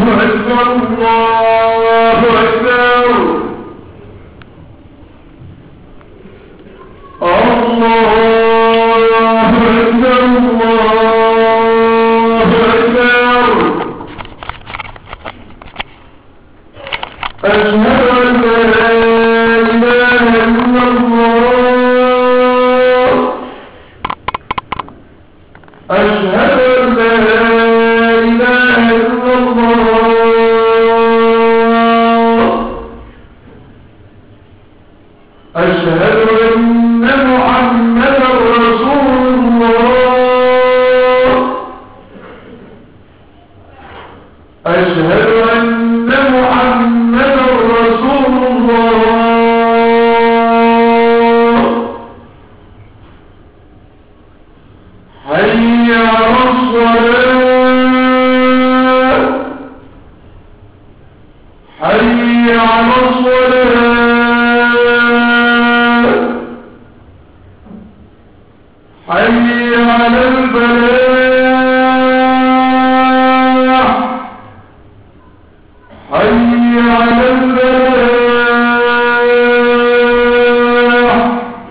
أكبر الله أكبر الله أكبر الله أكبر أشهد أن لا إله إلا الله أشهد أن لا إله إلا الله أشهد أن محمدا رسول الله أشهد أن محمدا رسول الله حي على الصلاة حي على الصلاة حي على الفلاح حي على الفلاح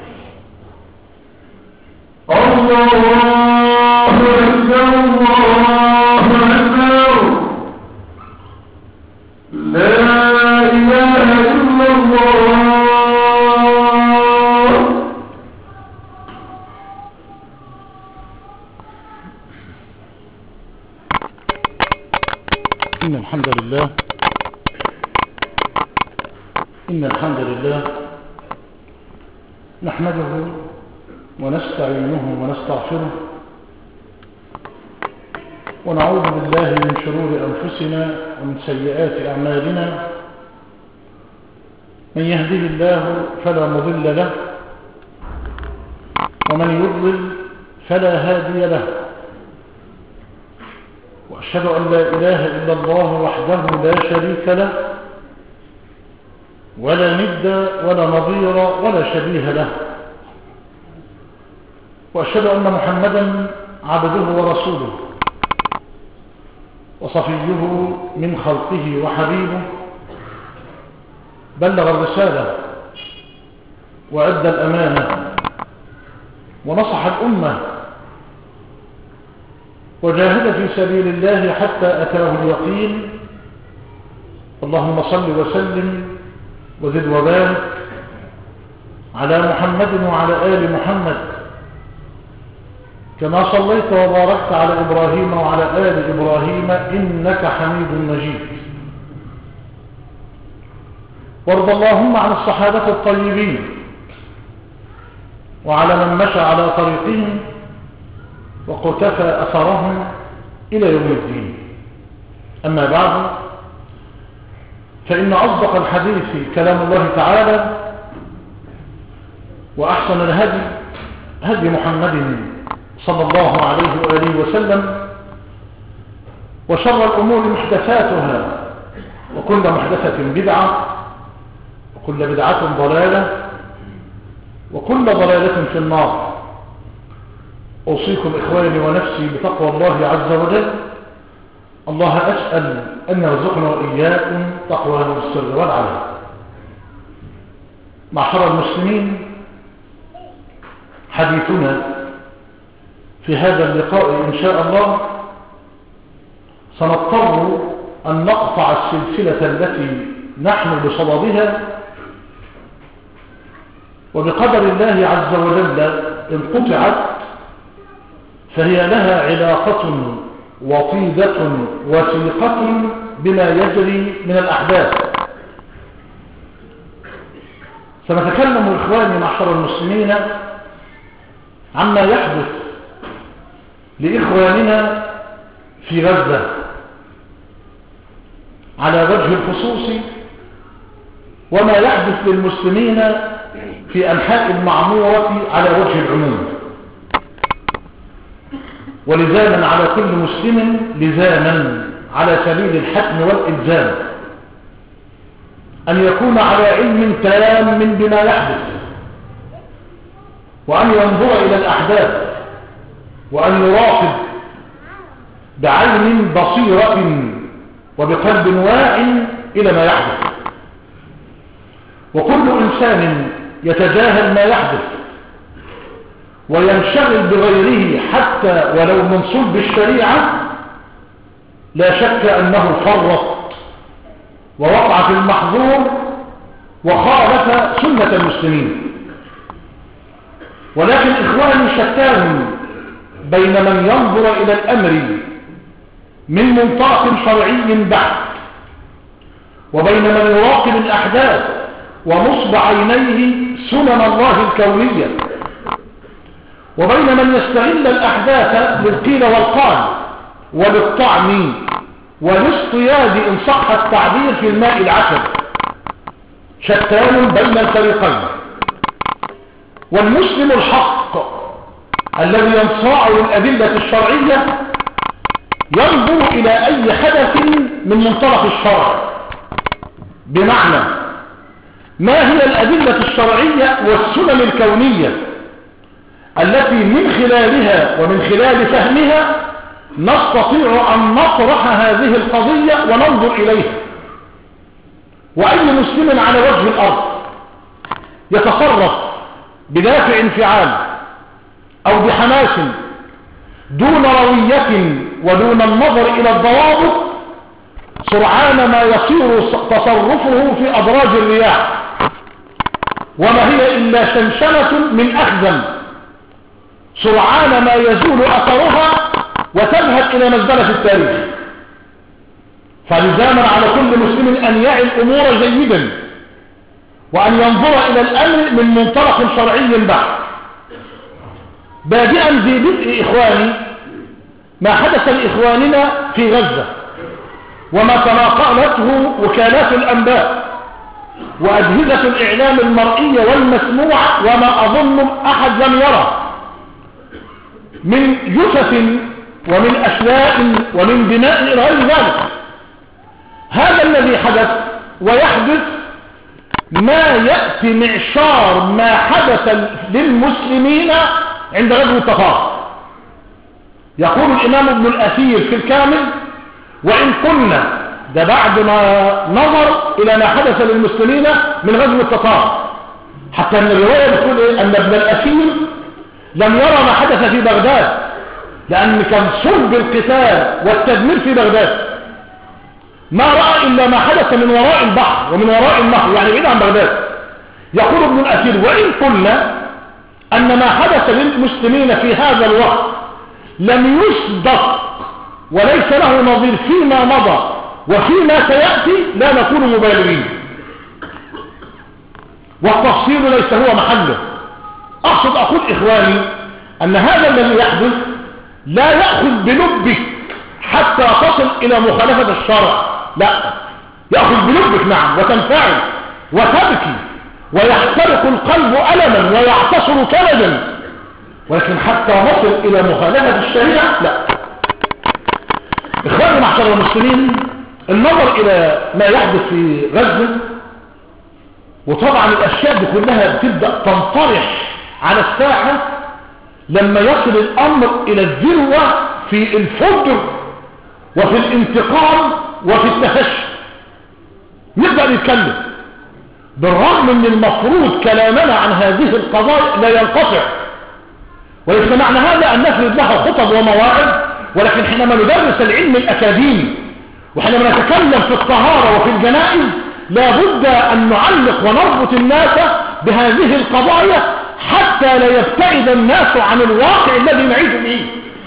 الله أكبر الله أكبر لا إله إلا الله إن الحمد لله إن الحمد لله نحمده ونستعينه ونستغفره ونعوذ بالله من شرور أنفسنا ومن سيئات أعمالنا من يهده الله فلا مضل له ومن يضلل فلا هادي له وأشهد أن لا إله إلا الله وحده لا شريك له ولا ند ولا نظير ولا شبيه له وأشهد أن محمدا عبده ورسوله وصفيه من خلقه وحبيبه بلغ الرسالة وأدى الأمانة ونصح الأمة وجاهد في سبيل الله حتى أتاه اليقين اللهم صل وسلم وزد وبارك على محمد وعلى آل محمد كما صليت وباركت على إبراهيم وعلى آل إبراهيم إنك حميد مجيد وارض اللهم عن الصحابة الطيبين وعلى من مشى على طريقهم وقتفى أثرهم إلى يوم الدين أما بعد فإن أصدق الحديث كلام الله تعالى وأحسن الهدي هدي محمد صلى الله عليه وآله وسلم وشر الأمور محدثاتها وكل محدثة بدعة وكل بدعة ضلالة وكل ضلالة في النار أوصيكم إخواني ونفسي بتقوى الله عز وجل الله أسأل أن يرزقنا وإياكم تقوى السر والعلم معشر المسلمين حديثنا في هذا اللقاء إن شاء الله سنضطر أن نقطع السلسلة التي نحن بصددها وبقدر الله عز وجل إن قطعت فهي لها علاقة وطيدة وثيقة بما يجري من الأحداث سنتكلم إخواني معشر المسلمين عما يحدث لإخواننا في غزة على وجه الخصوص وما يحدث للمسلمين في أنحاء المعمورة على وجه العموم ولزاما على كل مسلم لزاما على سبيل الحتم والإلزام أن يكون على علم تام بما يحدث وأن ينظر إلى الأحداث وأن يراقب بعين بصيرة وبقلب واع إلى ما يحدث وكل إنسان يتجاهل ما يحدث وينشغل بغيره حتى ولو من صلب الشريعة لا شك أنه فرط ووقع في المحظور وخالف سنة المسلمين ولكن إخواني شتان بين من ينظر إلى الأمر من منطلق شرعي بحت وبين من يراقب الأحداث ونصب عينيه سنن الله الكونية وبين من يستغل الأحداث للقيل والقال وللطعن والاصطياد إن صح التعبير في الماء العسل شتان بين الفريقين والمسلم الحق الذي ينصاع للأدلة الشرعية ينظر إلى أي حدث من منطلق الشرع بمعنى ما هي الأدلة الشرعية والسنن الكونية التي من خلالها ومن خلال فهمها نستطيع أن نطرح هذه القضية وننظر إليها وأي مسلم على وجه الأرض يتصرف بدافع انفعال أو بحماس دون روية ودون النظر إلى الضوابط سرعان ما يصير تصرفه في أدراج الرياح وما هي إلا شنشنة من أخزم سرعان ما يزول أثرها وتذهب إلى مزبلة التاريخ فلزاما على كل مسلم أن يعي الأمور جيدا وأن ينظر إلى الأمر من منطلق شرعي بحت بادئا في بدء إخواني ما حدث لإخواننا في غزة وما تناقلته وكالات الأنباء وأجهزة الإعلام المرئية والمسموعة وما أظن أحد لم يرى من جثث ومن أشلاء ومن بناء إلى غير ذلك هذا الذي حدث ويحدث ما يأتي معشار ما حدث للمسلمين عند غزو التفاق يقول الإمام ابن الأثير في الكامل وإن كنا ده بعد ما نظر إلى ما حدث للمسلمين من غزو التتار حتى أن الرواية بتقول إيه أن ابن الأثير لم يرى ما حدث في بغداد لأن كان صلب القتال والتدمير في بغداد ما رأى إلا ما حدث من وراء البحر ومن وراء النهر يعني بعيد عن بغداد يقول ابن الأثير وإن قلنا أن ما حدث للمسلمين في هذا الوقت لم يصدق وليس له نظير فيما مضى وفيما سيأتي لا نكون مبالغين والتفصيل ليس هو محله أقصد أقول إخواني أن هذا الذي يحدث لا يأخذ بلبك حتى تصل إلى مخالفة الشرع لا يأخذ بلبك نعم وتنفعل وتبكي ويحترق القلب ألما ويعتصر كبدا ولكن حتى نصل إلى مخالفة الشريعة لا إخواني معشر المسلمين النظر إلى ما يحدث في غزة وطبعا الأشياء دي كلها بتبدأ تنطرح على الساحة لما يصل الأمر إلى الذروة في الفجر وفي الانتقام وفي التفشي نبدأ نتكلم بالرغم من المفروض كلامنا عن هذه القضايا لا ينقطع وليس معنى هذا أن نفرد لها خطب ومواعظ ولكن حينما ندرس العلم الأكاديمي وحينما نتكلم في الطهارة وفي الجنائز لابد أن نعلق ونربط الناس بهذه القضايا حتى لا يبتعد الناس عن الواقع الذي نعيش فيه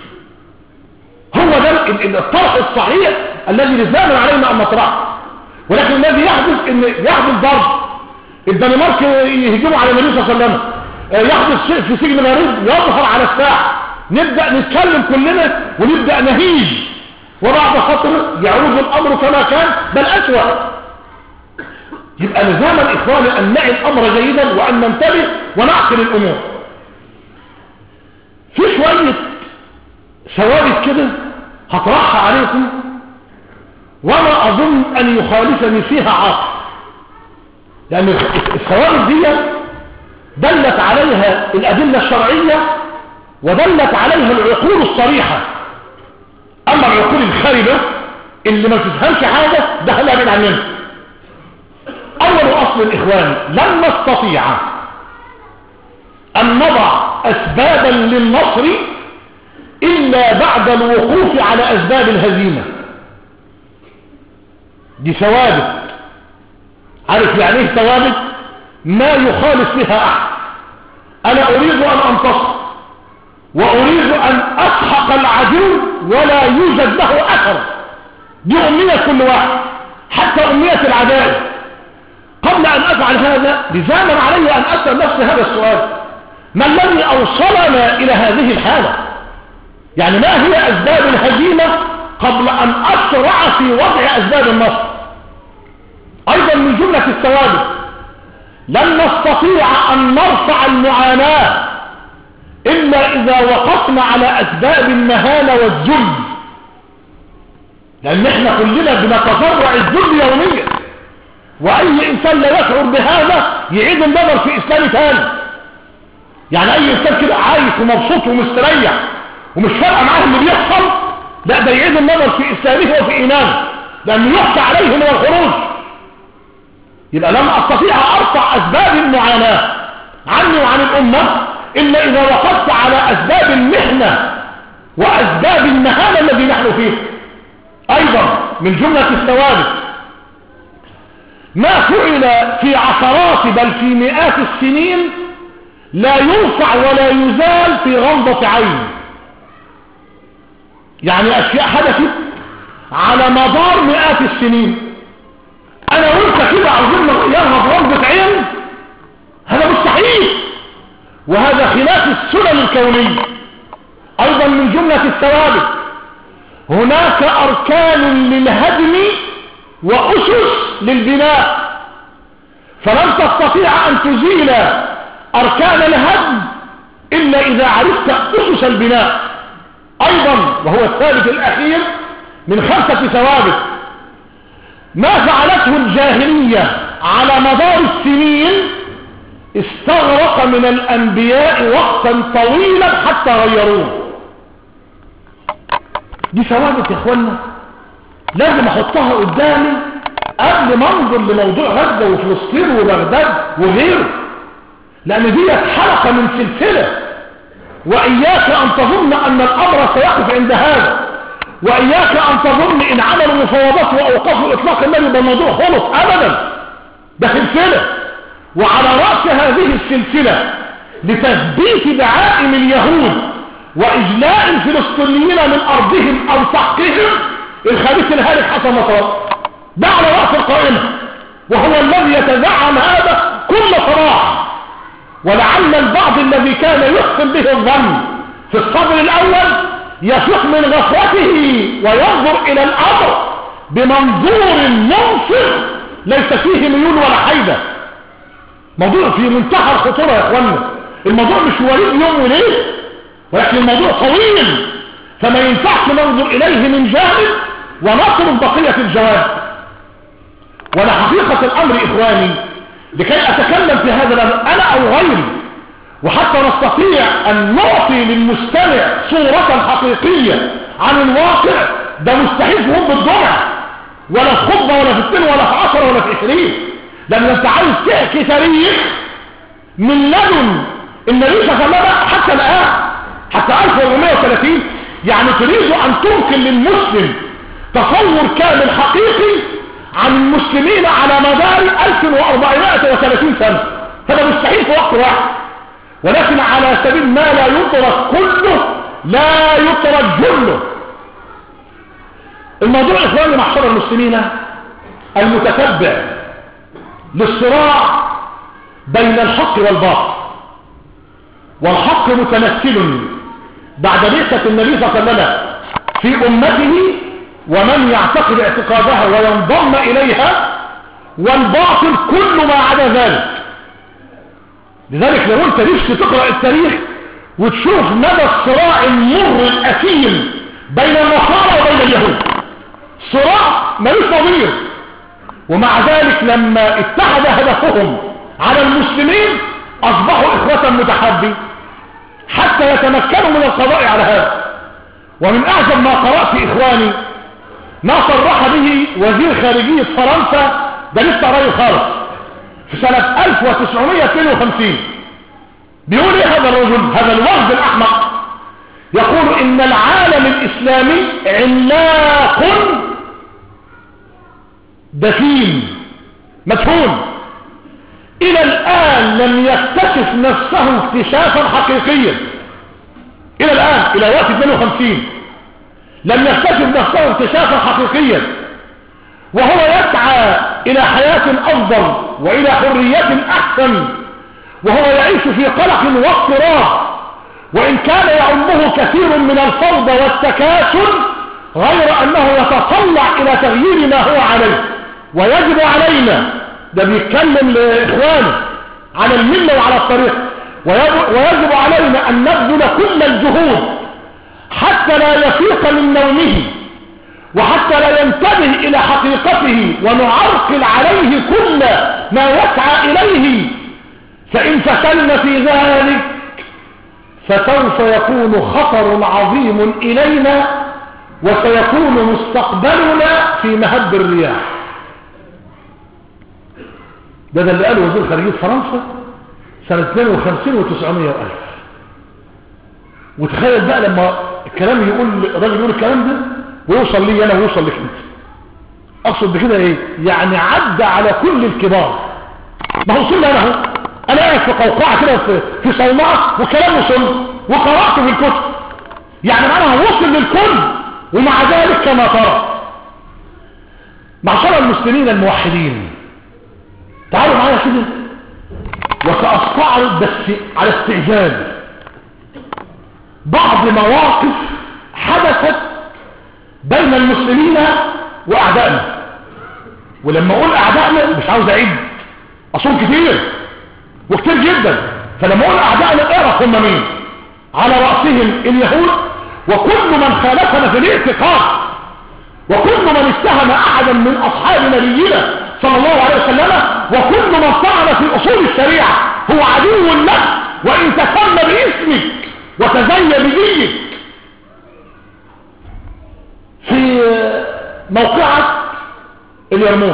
هو ده الطرح الصحيح الذي لزاما علينا أن نطرحه ولكن الذي يحدث ان يحدث ضرب الدنمارك يهجموا على النبي صلى الله عليه وسلم يحدث شيء في سجن غريب يظهر على الساعة نبدأ نتكلم كلنا ونبدأ نهيج وبعد فترة يعود الأمر كما كان بل أسوأ يبقى لزاما إخواني أن نعي الأمر جيدا وأن ننتبه ونعقل الأمور في شوية ثوابت كده هطرحها عليكم وما أظن أن يخالفني فيها عاقل لأن الثوابت دي دلت عليها الأدلة الشرعية ودلت عليها العقول الصريحة أما العقول الخاربة اللي ما تفهمش حاجة ده خليها بعيد عننا اول اصل الاخوان لن نستطيع ان نضع اسبابا للنصر الا بعد الوقوف على اسباب الهزيمة دي ثوابت عارف يعني ايه ثوابت ما يخالف بها احد انا اريد ان انتصر واريد ان اسحق العدو ولا يوجد له اثر دي امنية كل واحد حتى امنية العدائي قبل ان افعل هذا لزاما علي ان اسأل نفسي هذا السؤال ما الذي اوصلنا الى هذه الحالة يعني ما هي اسباب الهزيمة قبل ان اسرع في وضع اسباب النصر ايضا من جملة الثوابت لن نستطيع ان نرفع المعاناة الا اذا وقفنا على اسباب المهانة والذل لان احنا كلنا بنتضرع الذل يوميا واي انسان لا يشعر بهذا يعيد النظر في اسلام ثاني يعني اي انسان كده عايش ومبسوط ومستريح ومش فارقه معاه اللي بيحصل لا ده يعيد النظر في اسلامه وفي ايمانه لانه يخشى عليه من الخروج يبقى لم استطيع ارفع اسباب المعاناه عني وعن الامه الا اذا وقفت على اسباب المحنه واسباب المهانه الذي نحن فيه ايضا من جمله الثوابت ما فعل في عشرات بل في مئات السنين لا يرفع ولا يزال في غمضة عين يعني أشياء حدثت على مدار مئات السنين أنا وانت كده عاوزين نغيرها في غمضة عين هذا مستحيل وهذا خلاف السنن الكونية أيضا من جملة الثوابت هناك أركان للهدم وأسس للبناء فلن تستطيع أن تزيل أركان الهدم إلا إذا عرفت أسس البناء أيضا وهو الثالث الأخير من خمسة ثوابت ما فعلته الجاهلية على مدار السنين استغرق من الأنبياء وقتا طويلا حتى غيروه دي ثوابت يا اخوانا لازم احطها قدامي قبل ما انظر لموضوع غزة وفلسطين وبغداد وغيره لان دي حلقة من سلسلة واياك ان تظن ان الامر سيقف عند هذا واياك ان تظن ان عملوا مفاوضات واوقفوا اطلاق النبي بالموضوع خلص ابدا ده سلسلة وعلى رأس هذه السلسلة لتثبيت دعائم اليهود واجلاء الفلسطينيين من ارضهم او سحقهم الخبيث الهالك حسن نصر ده على رأس القائمة وهو الذي يتزعم هذا كل صراحة ولعل البعض الذي كان يحسن به الظن في الصدر الأول يفق من غفوته وينظر إلى الأمر بمنظور منصف ليس فيه ميول ولا حيدة موضوع في منتهى الخطورة يا اخوانا الموضوع مش وليد يوم وليل ولكن الموضوع طويل فما ينفعش ننظر إليه من جانب ونطلب بقية الجواب ولا حقيقة الأمر إخواني لكي أتكلم في هذا الأمر أنا أو غيري وحتى نستطيع أن نعطي للمستمع صورة حقيقية عن الواقع ده مستحيل في هم الجمعة ولا في خطبة ولا في اثنين ولا في عشرة ولا في عشرين لأن أنت عايز تحكي تاريخ من لدن النبي صلى الله عليه وسلم حتى الآن حتى 1430 يعني تريد أن تمكن للمسلم تصور كامل حقيقي عن المسلمين على مدار 1430 سنة هذا مستحيل في وقت واحد ولكن على سبيل ما لا يدرك كله لا يترك جله الموضوع إخواني محشر المسلمين المتتبع للصراع بين الحق والباطل والحق متمثل بعد بعثة النبي صلى الله عليه وسلم في أمته ومن يعتقد اعتقادها وينضم إليها والباطل كل ما عدا ذلك لذلك لو انت نفسك تقرأ التاريخ وتشوف مدى الصراع المر الأثيم بين النصارى وبين اليهود صراع ملوش نظير ومع ذلك لما اتحد هدفهم على المسلمين أصبحوا إخوة متحابين حتى يتمكنوا من القضاء على هذا ومن أعجب ما قرأت إخواني ما صرح به وزير خارجية فرنسا ده لسه قريب خالص في سنة 1952 بيقول ايه هذا الرجل هذا الوفد الاحمق يقول ان العالم الاسلامي عملاق دفين مدفون الى الان لم يكتشف نفسه اكتشافا حقيقيا الى الان الى وقت 52 لم يكتشف نفسه اكتشافا حقيقيا وهو يسعى الى حياة افضل والى حرية احسن وهو يعيش في قلق واضطراب وان كان يعمه كثير من الفوضى والتكاسل غير انه يتطلع الى تغيير ما هو عليه ويجب علينا ده بيتكلم لاخوانه على الملة وعلى الطريق ويجب علينا ان نبذل كل الجهود حتى لا يفيق من نومه وحتى لا ينتبه الى حقيقته ونعرقل عليه كل ما يسعى اليه فان فشلنا في ذلك فسوف يكون خطر عظيم الينا وسيكون مستقبلنا في مهب الرياح ده ده اللي قاله وزير خارجية فرنسا سنة 52 و900 وألف وتخيل بقى لما الكلام يقول الراجل يقول الكلام ده ويوصل لي انا ويوصل لك انت اقصد بكده ايه يعني عدى على كل الكبار ما هو وصلنا انا اهو انا قاعد في قوقعه كده في في صومعه وكلام وصل وقراته في الكتب يعني معناها وصل للكل ومع ذلك كما ترى معشر المسلمين الموحدين تعالوا معايا كده وسأستعرض بس على استعجال بعض مواقف حدثت بين المسلمين واعدائنا ولما اقول اعدائنا مش عاوز اعيد اصول كتير وكتير جدا فلما اقول اعدائنا اعرف هم مين على رأسهم اليهود وكل من خالفنا في الاعتقاد وكل من اتهم احدا من اصحاب نبينا صلى الله عليه وسلم وكل من طعن في اصول الشريعة هو عدو لك وان تسمى باسمك وتزين بدينك في موقعة اليرموك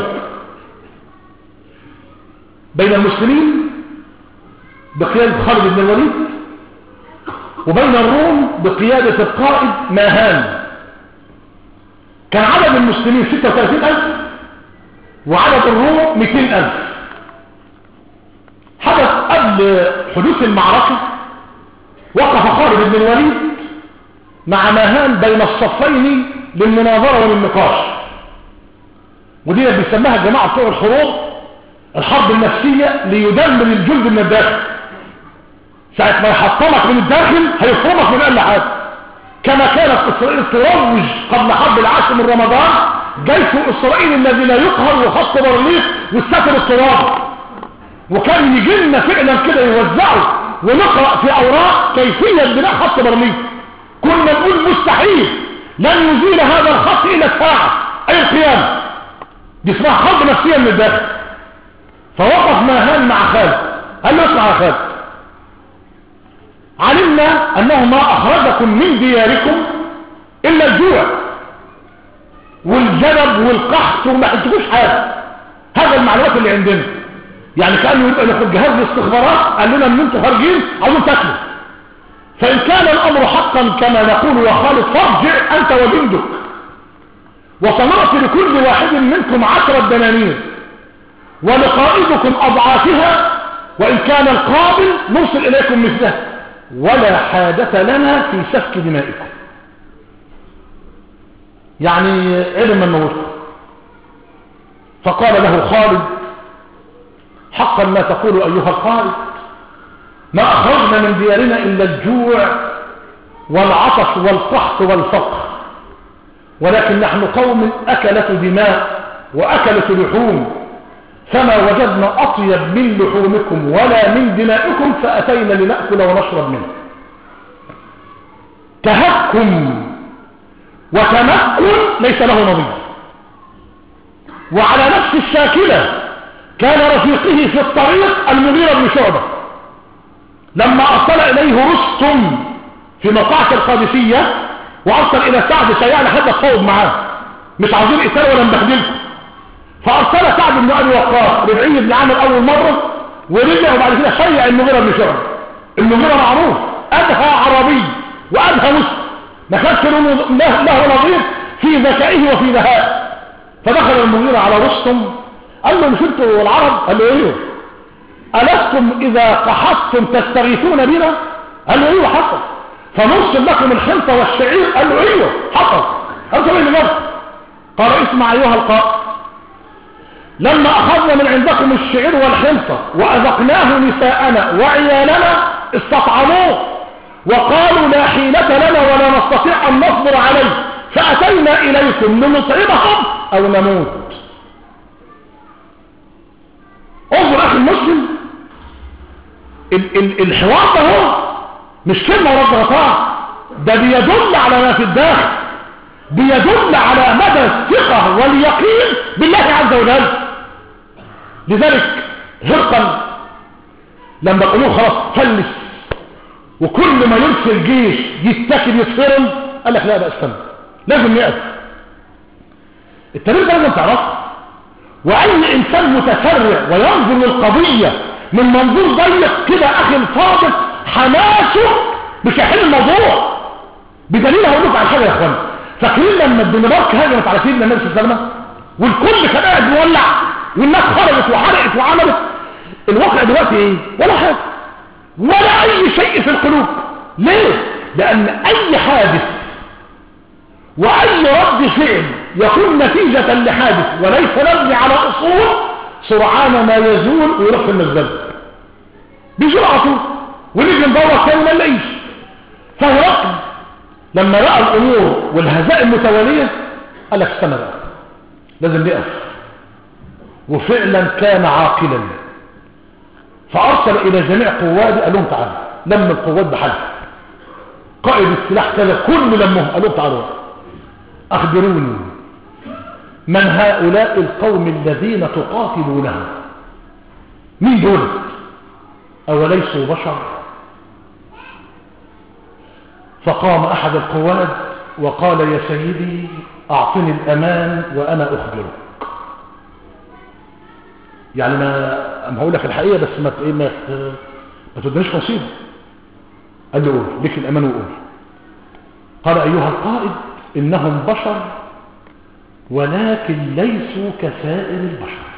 بين المسلمين بقيادة خالد بن الوليد وبين الروم بقيادة القائد ماهان كان عدد المسلمين 36 ألف وعدد الروم 200 ألف حدث قبل حدوث المعركة وقف خالد بن الوليد مع ماهان بين الصفين للمناظرة والنقاش ودي بيسميها الجماعة بتوع الحروب الحرب النفسية ليدمر الجند من الداخل ساعة ما يحطمك من الداخل هيفرمك من أقل حاجة كما كانت إسرائيل تروج قبل حرب العاشر من رمضان جيش إسرائيل الذي لا يقهر وخط برليف والسفر التراب وكان يجي لنا فعلا كده يوزعوا ونقرأ في أوراق كيفية بناء خط برليف كنا نقول مستحيل لن يزيل هذا الخط إلى الساعة أي القيامة دي اسمها حرب نفسية من الداخل فوقف ماهان مع خالد قال له اسمع يا خالد علمنا أنه ما أخرجكم من دياركم إلا الجوع والجنب والقحط وما حدتكوش حاجة هذا المعلومات اللي عندنا يعني كأنه يبقى ناخد جهاز الاستخبارات قال لنا ان انتوا خارجين عاوزين تاكلوا فإن كان الأمر حقا كما نقول يا خالد فارجع أنت وجندك وصنعت لكل واحد منكم عشرة دنانير ولقائدكم أضعافها وإن كان القابل نرسل إليكم مثله ولا حاجة لنا في سفك دمائكم يعني علم الموت فقال له خالد حقا ما تقول أيها القائد ما أخرجنا من ديارنا إلا الجوع والعطش والقحط والفقر ولكن نحن قوم أكلة دماء وأكلة لحوم فما وجدنا أطيب من لحومكم ولا من دمائكم فأتينا لنأكل ونشرب منه تهكم وتمكن ليس له نظير وعلى نفس الشاكلة كان رفيقه في الطريق المغيرة بن شعبة لما أرسل إليه رستم في موقعة القادسية وأرسل إلى سعد شيعان حتى الصوب معاه مش عاوزين قتال ولا نبهدلكم فارسل سعد بن ابي وقاص ربعي بن عامر اول مره ورجع وبعد كده شيع المغيره بن شعبه المغيره معروف ادهى عربي وادهى مسلم ما كانش له له نظير في ذكائه وفي ذهائه فدخل المغيره على رستم قال له مش انتوا العرب قال له ايوه ألستم إذا قحطتم تستغيثون بنا قال له ايوه حصل فنرسل لكم الخنطة والشعير قال له ايوه حصل قال له ايه قال اسمع ايها القائد لما اخذنا من عندكم الشعير والخنطة واذقناه نساءنا وعيالنا استطعموه وقالوا لا حيلة لنا ولا نستطيع ان نصبر عليه فاتينا اليكم لنطعمهم او نموت انظر اخي المسلم ال ال الحوار ده هو مش كلمة رد غطاء ده بيدل على ما في الداخل بيدل على مدى الثقة واليقين بالله عز وجل لذلك هرقا لما قالوا خلاص فلس وكل ما يرسل جيش يتكل يتفرم قال لك لا بقى استنى لازم يقف التاريخ ده لازم تعرفه واي انسان متسرع وينظر للقضية من منظور ضيق كده اخي الفاضل حماسه مش هيحل الموضوع بدليل هقول لكم على حاجه يا اخوان فاكرين لما الدنمارك هاجمت على سيدنا النبي صلى الله عليه وسلم والكل كان قاعد مولع والناس خرجت وحرقت وعملت الواقع دلوقتي ايه ولا حاجه ولا اي شيء في القلوب ليه لان اي حادث واي رد فعل يكون نتيجة لحادث وليس نبني على اصول سرعان ما يزول ويروح في المزبله بيزول على طول ونيجي ندور تاني ما نلاقيش فهرقل لما راى الامور والهزائم متواليه قال لك استنى بقى لازم نقف وفعلا كان عاقلا فارسل الى جميع قواده قال لهم تعالوا لم القوات بحالها قائد السلاح كذا كل لمهم قال لهم تعالوا اخبروني من هؤلاء القوم الذين تقاتلونهم مين دول اوليسوا بشر فقام احد القواد وقال يا سيدي اعطني الامان وانا اخبرك يعني ما ما هقول لك الحقيقه بس ما ايه ما ما تدنيش نصيب قال له قول لك الامان وقول قال ايها القائد انهم بشر ولكن ليسوا كسائر البشر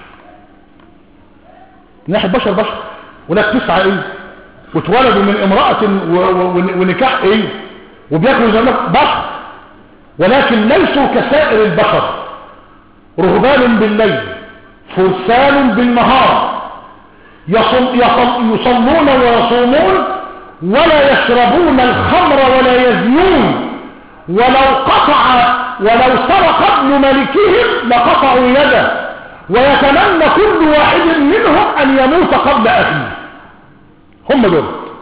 ناحيه بشر بشر وناس تسعى ايه واتولدوا من امرأة ونكاح ايه وبياكلوا زي بشر ولكن ليسوا كسائر البشر رهبان بالليل فرسان بالنهار يصل يصل يصلون ويصومون ولا يشربون الخمر ولا يزنون ولو قطع ولو سرق ابن ملكهم لقطعوا يده ويتمنى كل واحد منهم ان يموت قبل اخيه هم دول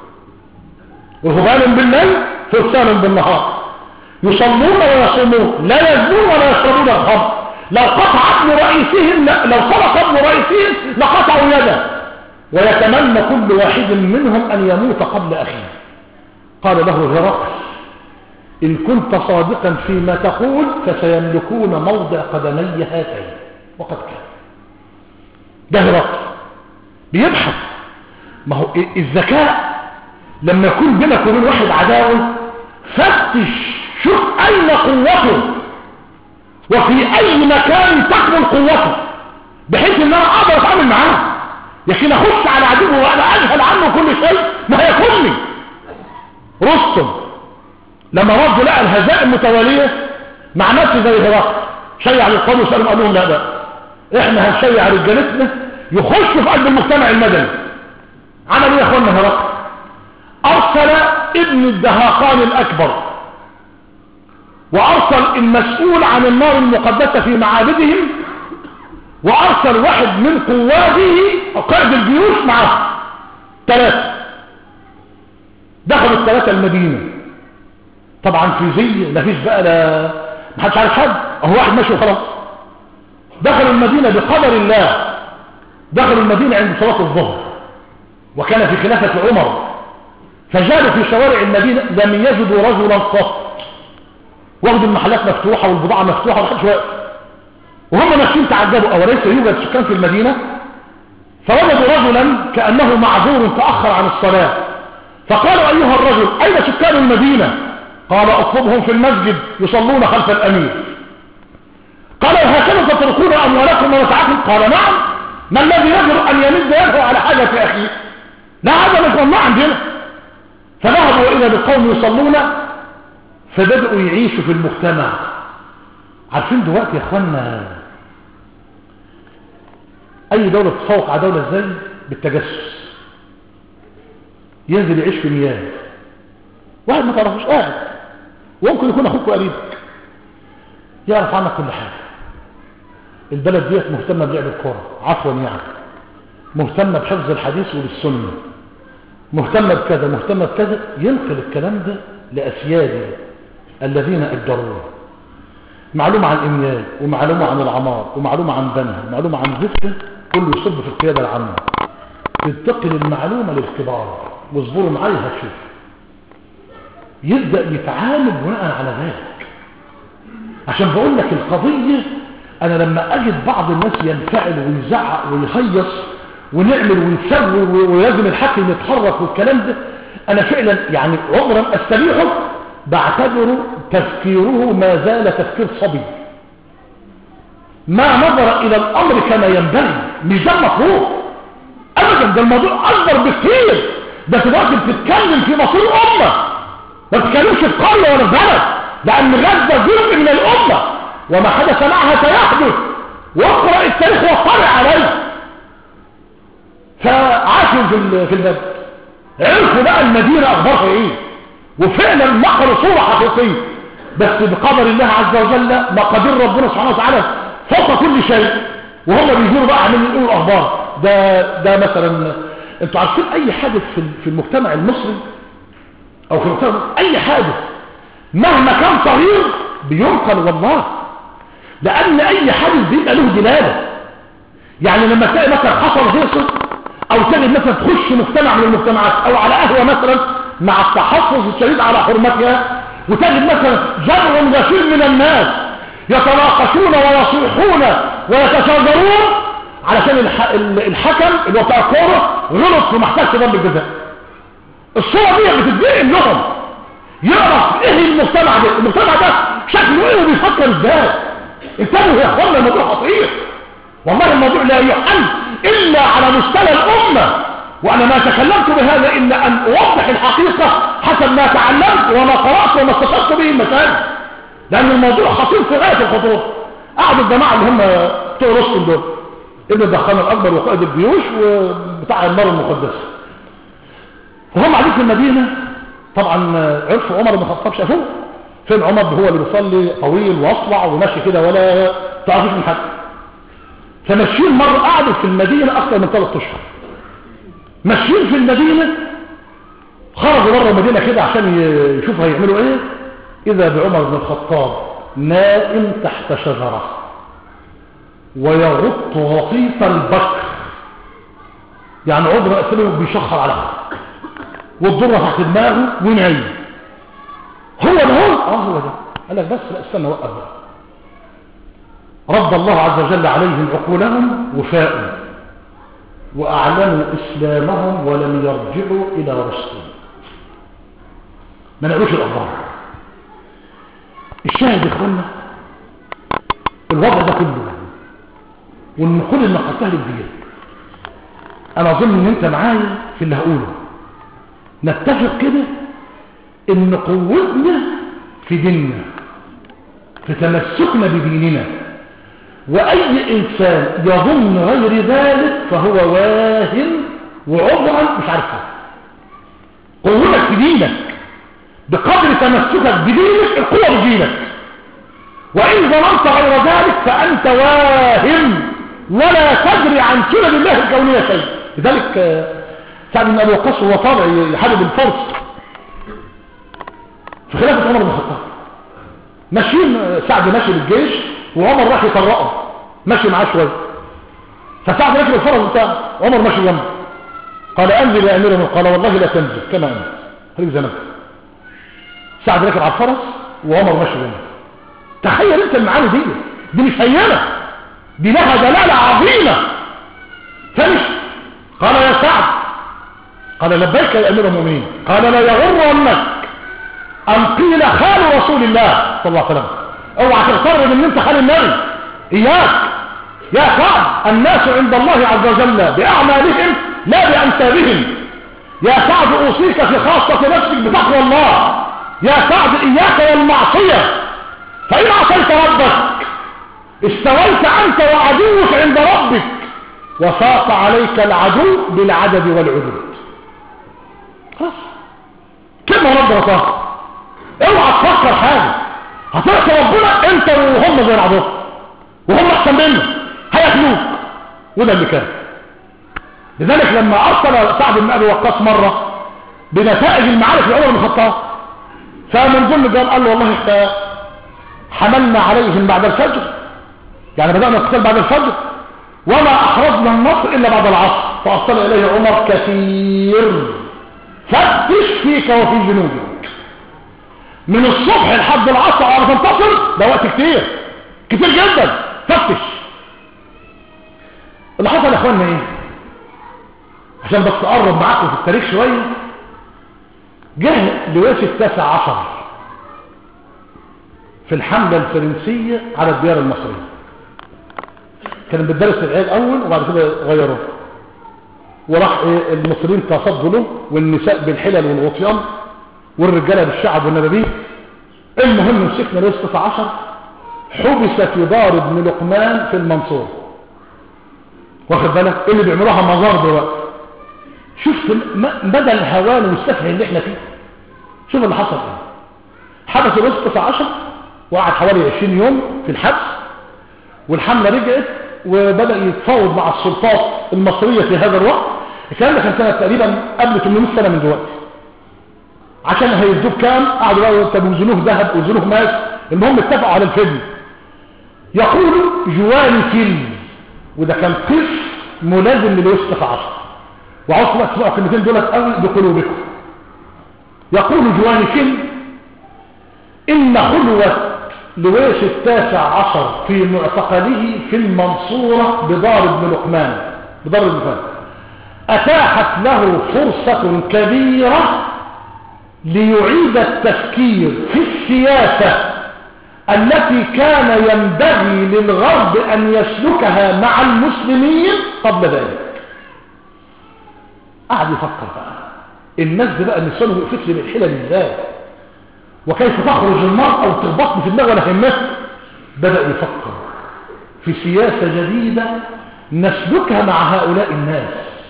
رهبان بالليل فرسان بالنهار يصلون ويصومون لا يزنون ولا يشربون الخمر لو قطع ابن رئيسهم لو سرق ابن رئيسهم لقطعوا يده ويتمنى كل واحد منهم ان يموت قبل اخيه قال له هرقل إن كنت صادقا فيما تقول فسيملكون موضع قدمي هاتين وقد كان ده هرقل بيبحث ما هو الذكاء لما يكون بينك وبين واحد عداوة فتش شوف أين قوته وفي أي مكان تكمن قوته بحيث ان انا اقدر اتعامل معاه لكن اخش على عدوه وانا اجهل عنه كل شيء ما هيكونني رستم لما رد لقى الهزائم متوالية مع نفسه زي هرقل شيع للقوم وسألهم قال لهم لا لا احنا هنشيع رجالتنا يخشوا في قلب المجتمع المدني عمل ايه يا اخوانا هرقل ارسل ابن الدهاقان الاكبر وارسل المسؤول عن النار المقدسة في معابدهم وارسل واحد من قواده قائد الجيوش معه ثلاثة دخلوا الثلاثة المدينة طبعا في زي مفيش بقى لا محدش عارف حد اهو واحد ماشي وخلاص دخلوا المدينة بقدر الله دخلوا المدينة عند صلاة الظهر وكان في خلافة عمر فجالوا في شوارع المدينة لم يجدوا رجلا قط واخدوا المحلات مفتوحة والبضاعة مفتوحة ومحدش واقف وهم ماشيين تعجبوا أوليس يوجد سكان في المدينة فوجدوا رجلا كأنه معذور تأخر عن الصلاة فقالوا أيها الرجل أين سكان المدينة قال اطلبهم في المسجد يصلون خلف الأمير قال هكذا تتركون أموالكم ومتعكم قال نعم ما الذي يجر أن يمد يده على حاجة أخيه لا هذا مش الله عندنا فذهبوا إلى القوم يصلون فبدأوا يعيشوا في المجتمع عارفين دلوقتي يا اخوانا اي دولة تتفوق على دولة ازاي بالتجسس ينزل يعيش في مياه واحد ما تعرفوش قاعد وممكن يكون اخوك وقريبك يعرف عنك كل حاجة البلد ديت مهتمة بلعب الكورة عفوا يعني مهتمة بحفظ الحديث والسنة مهتمة بكذا مهتمة بكذا ينقل الكلام ده لأسياده الذين أجروه معلومة عن إميال ومعلومة عن العمار ومعلومة عن بنها ومعلومة عن زفته كله يصب في القيادة العامة تنتقل المعلومة للكبار واصبروا معايا هتشوف يبدأ يتعامل بناء على ذلك عشان بقول لك القضية أنا لما أجد بعض الناس ينفعل ويزعق ويهيص ونعمل ونسوي ولازم الحكم يتحرك والكلام ده أنا فعلا يعني عمرا أستريحه بعتبر تفكيره ما زال تفكير صبي ما نظر إلى الأمر كما ينبغي مش ده المطلوب أبدا ده الموضوع أكبر بكثير ده دلوقتي بتتكلم في مصير أمة ما بتتكلمش في قرية ولا بلد لأن غزة جزء من الأمة وما حدث معها سيحدث واقرأ التاريخ واطلع عليه فعاشوا في في البلد عرفوا بقى المدينة أخبارها إيه وفعلا نقلوا صورة حقيقية بس بقدر الله عز وجل مقادير ربنا سبحانه وتعالى فوق كل شيء وهم بيجيروا بقى عمالين يقولوا الاخبار ده ده مثلا انتوا عارفين اي حادث في في المجتمع المصري او في المجتمع اي حادث مهما كان صغير بينقل والله لان اي حادث بيبقى له دلاله يعني لما تلاقي مثلا حصل هيصه او تجد مثلا تخش مجتمع من المجتمعات او على قهوه مثلا مع التحفظ الشديد على حرمتها وتجد مثلا جمع غفير من الناس يتناقشون ويصيحون ويتشاجرون علشان الح... الحكم اللي هو بتاع الكوره غلط ومحتاج ضرب الجزاء الصوره دي بتتنقل لهم يعرف ايه المجتمع ده المجتمع ده شكله ايه وبيفكر ازاي انتبهوا يا اخوانا الموضوع خطير والله الموضوع لا يحل الا على مستوى الامه وانا ما تكلمت بهذا الا ان اوضح الحقيقه حسب ما تعلمت وما قرات وما استفدت به المسائل لان الموضوع خطير في غايه الخطوره قعدوا الجماعه اللي هم بتوع رستم دول ابن الدخان الاكبر وقائد الجيوش وبتاع النار المقدسه وهم قاعدين في المدينه طبعا عرفوا عمر بن الخطاب شافوه فين عمر هو اللي بيصلي طويل واصلع وماشي كده ولا تعرفوش من حد فماشيين مره قعدوا في المدينه اكثر من ثلاث اشهر ماشيين في المدينه خرجوا بره المدينه كده عشان يشوفوا هيعملوا ايه اذا بعمر بن الخطاب نائم تحت شجره ويغط غطيط البكر يعني عضو رأسه بيشخر على والضرة تحت دماغه ونعيم هو ده هو اه هو ده قال لك بس لا استنى وقف بقى رد الله عز وجل عليهم عقولهم وفاءوا وأعلنوا إسلامهم ولم يرجعوا إلى رسلهم ما نقولش الأخبار الشاهد يا اخوانا الوضع ده كله والنقول اللي نقلتها لك ديت انا اظن ان انت معايا في اللي هقوله نتفق كده ان قوتنا في ديننا في تمسكنا بديننا واي انسان يظن غير ذلك فهو واهم وعذرا مش عارفه قوتك في دينك بقدر تمسكك بدينك القوة بدينك وإن ظننت غير ذلك فأنت واهم ولا تدري عن سنن الله الكونية شيء لذلك سعد بن أبي وقاص وهو طالع يحارب الفرس في خلافة عمر بن الخطاب ماشيين سعد ماشي بالجيش وعمر راح يطرقه ماشي معاه شويه فسعد راكب الفرس بتاعه عمر ماشي جنبه قال انزل يا امير قال والله لا تنزل كما انت خليك زي ما انت سعد راكب على الفرس وعمر ماشي جنبه تخيل انت المعاني دي دي مش هينه دي لها دلالة عظيمة فمش قال يا سعد قال لبيك يا امير المؤمنين قال لا يغرنك ان قيل خال رسول الله صلى الله عليه وسلم اوعى تغتر ان انت خال النبي اياك يا سعد الناس عند الله عز وجل باعمالهم لا بانسابهم يا سعد اوصيك في خاصة نفسك بتقوى الله يا سعد اياك والمعصية فان عصيت ربك استويت انت وعدوك عند ربك وفاق عليك العدو بالعدد والعدود خلاص كلمة ربنا طاقة اوعى تفكر حاجة هتعصي ربنا انت وهم زي بعضهم وهم احسن منه هياكلوك وده اللي كان لذلك لما ارسل سعد بن ابي وقاص مره بنتائج المعارك لعمر بن الخطاب فمن ضمن الجواب قال له والله احنا حملنا عليهم بعد الفجر يعني بدأنا القتال بعد الفجر وما احرزنا النصر الا بعد العصر فارسل اليه عمر كثير فتش فيك وفي جنوبك من الصبح لحد العصر على تنتصر ده وقت كتير كتير جدا فتش اللي حصل يا اخوانا ايه عشان بس اقرب معاكم في التاريخ شويه جه لويس التاسع عشر في الحملة الفرنسية على الديار المصرية كان بتدرس العيال اول وبعد كده غيروه وراح إيه المصريين تصدوا له والنساء بالحلل والغطيان والرجاله بالشعب والنبابين المهم مسكنا لويس 19 حبس في دار ابن لقمان في المنصورة واخد بالك اللي بيعملوها مزار دلوقتي شفت مدى الهوان والسفه اللي احنا فيه شوف اللي حصل ايه حبس الوسط 19 وقعد حوالي 20 يوم في الحبس والحملة رجعت وبدأ يتفاوض مع السلطات المصرية في هذا الوقت الكلام ده كان سنة تقريبا قبل 800 سنة من دلوقتي عشان هيدوه كام قعدوا بقى طب وزنوه ذهب وزنوه ماس المهم اتفقوا على الفيلم يقول جواني فيلم وده كان قف ملازم للوسط 19 وعاوز بقى تسمعوا الكلمتين دولت قوي بقلوبكم يقول جواني فيلم إن خلوة لويس التاسع عشر في معتقله في المنصورة بدار ابن لقمان بدار ابن لقمان أتاحت له فرصة كبيرة ليعيد التفكير في السياسة التي كان ينبغي للغرب أن يسلكها مع المسلمين قبل ذلك قعد يفكر بقى الناس دي بقى النسوان وقفت لي بالحلل ازاي وكيف تخرج المرأة او تخبطني في دماغ ولا همته بدأ يفكر في سياسة جديدة نسلكها مع هؤلاء الناس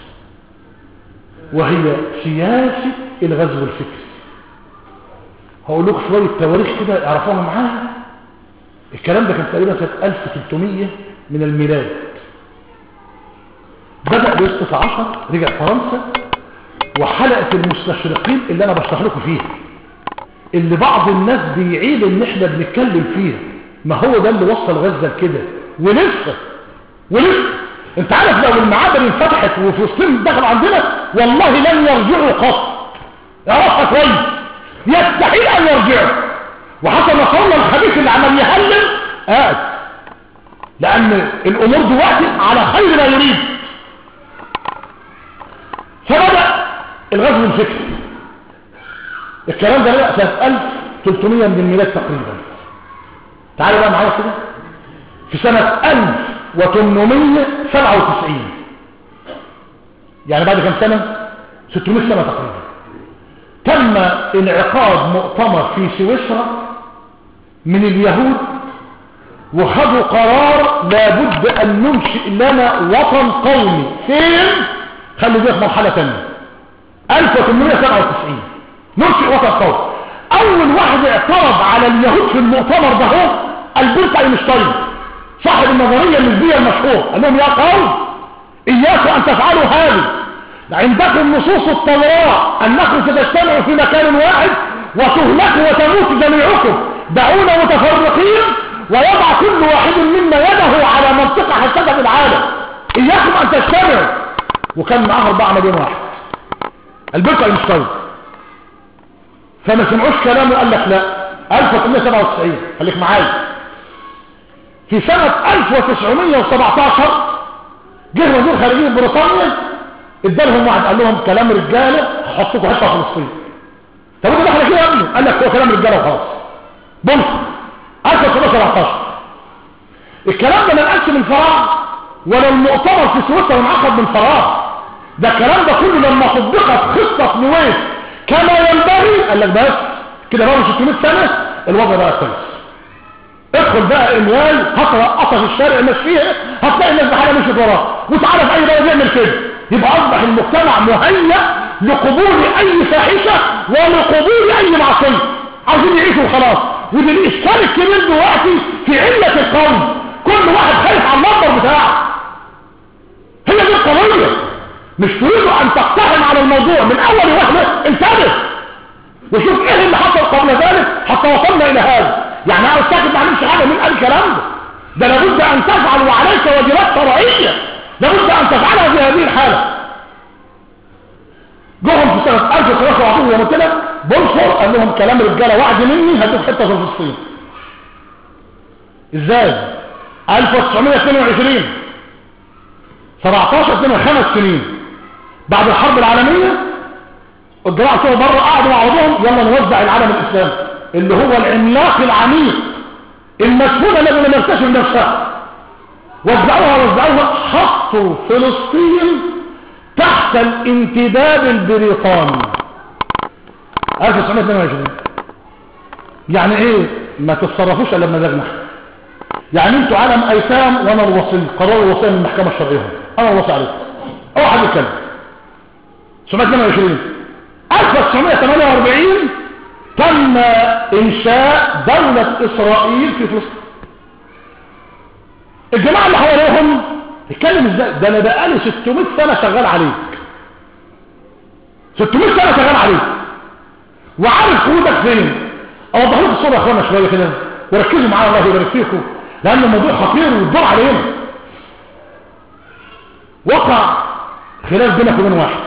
وهي سياسة الغزو الفكري هقول لكم شوية تواريخ كده يعرفوها معايا الكلام ده كان تقريبا سنة 1300 من الميلاد بدأ ب 19 رجع فرنسا وحلقة المستشرقين اللي انا بشرح لكم فيها اللي بعض الناس بيعيد ان احنا بنتكلم فيها ما هو ده اللي وصل غزة لكده ولسه ولسه انت عارف لو المعابر انفتحت وفلسطين دخل عندنا والله لن يرجعوا قط اعرفها كويس يستحيل ان يرجعوا وحتى نصر الله الخبيث اللي عمل يهلل قاعد لان الامور دلوقتي على خير ما يريد فبدأ الغزو الفكري الكلام ده بدأ سنة 1300 من الميلاد تقريبا تعالوا بقى معايا كده في سنة 1897 يعني بعد كم سنة 600 سنة تقريبا تم انعقاد مؤتمر في سويسرا من اليهود وخذوا قرار لابد ان ننشئ لنا وطن قومي فين خلي دي في مرحلة تانية 1897 ننشئ وطن قومي اول واحد اعترض على اليهود في المؤتمر ده هو البرت اينشتاين صاحب النظرية النسبية المشهور قال لهم يا قوم اياكم ان تفعلوا هذا عندكم نصوص التوراة انكم ستجتمعوا في مكان واحد وتهلكوا وتموت جميعكم دعونا متفرقين ويضع كل واحد منا يده على منطقة حساسة في العالم اياكم ان تجتمعوا وكان معاه 4 مليون واحد البرت اينشتاين فما سمعوش كلامه قال لك لا 1897 خليك معايا في سنة 1917 جه وزير خارجية بريطانيا ادالهم واحد قال لهم كلام رجالة هحطكم حتة فلسطين طب انت دخل كده يا ابني قال لك هو كلام رجالة وخلاص بص 1917 الكلام ده ما نقلش من فراغ ولا المؤتمر في سويسرا انعقد من فراغ ده الكلام ده كله لما طبقت خطة نويس كما ينبغي قال لك بس كده بقى 600 سنة الوضع بقى كويس ادخل بقى اموال هترقصها في الشارع مشيها هتلاقي الناس بحالها مشيت وراه وتعالى في اي بلد يعمل كده يبقى اصبح المجتمع مهيأ لقبول اي فاحشة ولقبول اي معصية عاوزين يعيشوا وخلاص ودي الاشكال الكبير دلوقتي في علة القوم كل واحد خايف على المنبر بتاعه هي دي القضية مش تريد ان تقتحم على الموضوع من اول وهلة انتبه وشوف ايه اللي حصل قبل ذلك حتى وصلنا الى هذا يعني انا استاكد ما عملش حاجة من الكلام ده ده لابد ان تفعل وعليك واجبات شرعية لابد ان تفعلها في هذه الحالة جوهم في سنة 1320 يوم قلت لك بنصر قال لهم كلام رجالة وعد مني هدوك حتة في فلسطين ازاي 1922 17 سنة خمس سنين بعد الحرب العالمية الجماعة كده بره قعدوا مع بعضهم يلا نوزع العالم الاسلامي اللي هو العملاق العميق المسؤول الذي لم يكتشف نفسه وزعوها وزعوها حطوا فلسطين تحت الانتداب البريطاني 1922 يعني ايه ما تتصرفوش الا بمزاجنا يعني انتوا عالم ايتام وانا الوصي قرار الوصيه من المحكمه الشرعيه انا الوصي عليكم او حد يتكلم 1922 1948 تم انشاء دولة اسرائيل في فلسطين الجماعة اللي حواليهم اتكلم ازاي ده انا بقالي 600 سنة شغال عليك 600 سنة شغال عليك وعارف قوتك فين اوضح لكم الصورة يا اخوانا شوية كده وركزوا معايا الله يبارك فيكم لان الموضوع خطير والدور علينا وقع خلاف بينك وبين واحد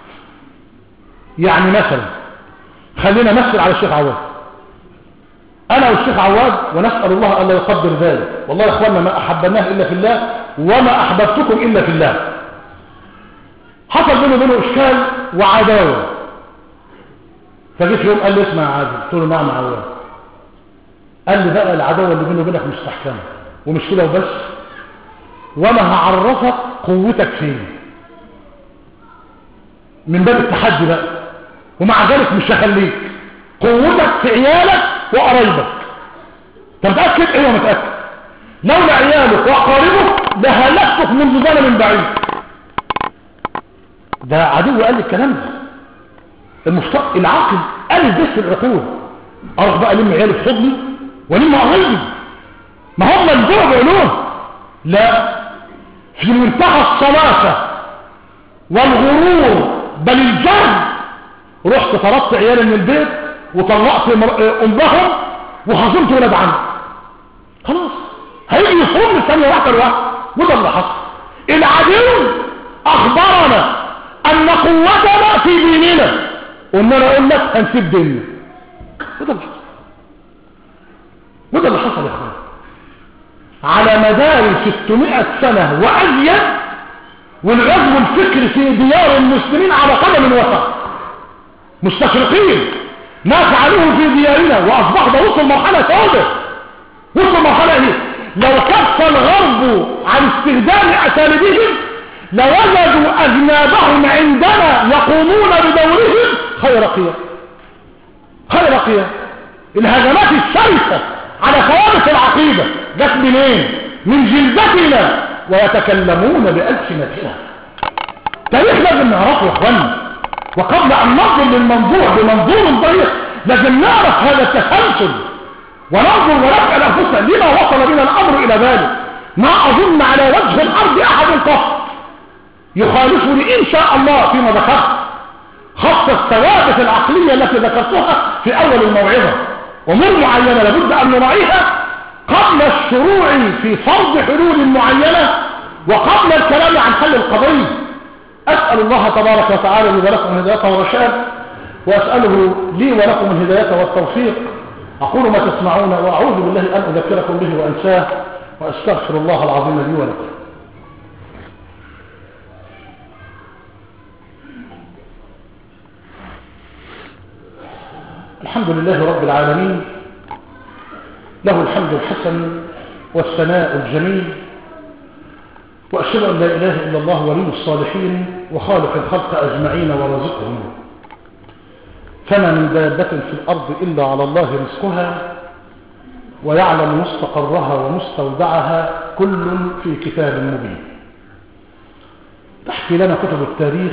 يعني مثلا خلينا نمثل على الشيخ عواد انا والشيخ عواد ونسأل الله ألا يقدر ذلك والله يا اخوانا ما احبناه الا في الله وما احببتكم الا في الله حصل بينه وبينه اشكال وعداوة فجيت يوم قال لي اسمع يا عادل قلت له نعم عواد قال لي بقى العداوة اللي بيني وبينك مستحكمة ومش كده وبس وانا هعرفك قوتك فين من باب التحدي بقى ومع ذلك مش هخليك قوتك في عيالك وقرايبك انت متاكد ايوه متاكد لولا عيالك واقاربك لهلكتك منذ زمن بعيد ده عدو قال لي الكلام ده المشتق العاقل قال ده في العقول اروح بقى الم عيالي في حضني والم قرايبي ما هم الجوع بعلوم لا في منتهى الصلاسه والغرور بل الجهل رحت طردت عيالي من البيت وطلقت امهم وخصمت ولاد عمي خلاص هيجي يفهم الثانية واحدة لواحدة وده اللي حصل العدو اخبرنا ان قوتنا في ديننا قلنا انا اقول لك هنسيب ديننا وده اللي حصل وده اللي حصل يا اخوان على مدار 600 سنة وازيد والغزو الفكري في ديار المسلمين على قدم وسط مستشرقين ما فعلوه في ديارنا واصبح ده وصل مرحلة سوداء وصل مرحلة ايه لو كف الغرب عن استخدام اساليبهم لوجدوا اذنابهم عندنا يقومون بدورهم خير قيام خير قيام الهجمات الشرسة على ثوابت العقيدة جت منين من جلدتنا ويتكلمون بألسنتنا تاريخ لازم نعرفه يا اخوانا وقبل ان ننظر للمنظور بمنظور ضيق لازم نعرف هذا التسلسل وننظر ونسأل انفسنا لما وصل بنا الامر الى ذلك ما اظن على وجه الارض احد قط يخالفني ان شاء الله فيما ذكرت خاصة الثوابت العقلية التي ذكرتها في اول الموعظة امور معينة لابد ان نراعيها قبل الشروع في فرض حلول معينة وقبل الكلام عن حل القضية أسأل الله تبارك وتعالى لي ولكم الهداية والرشاد وأسأله لي ولكم الهداية والتوفيق أقول ما تسمعون وأعوذ بالله أن أذكركم به وأنساه وأستغفر الله العظيم لي ولكم الحمد لله رب العالمين له الحمد الحسن والثناء الجميل وأشهد أن لا إله إلا الله ولي الصالحين وخالق الخلق أجمعين ورزقهم فما من دابة في الأرض إلا على الله رزقها ويعلم مستقرها ومستودعها كل في كتاب مبين تحكي لنا كتب التاريخ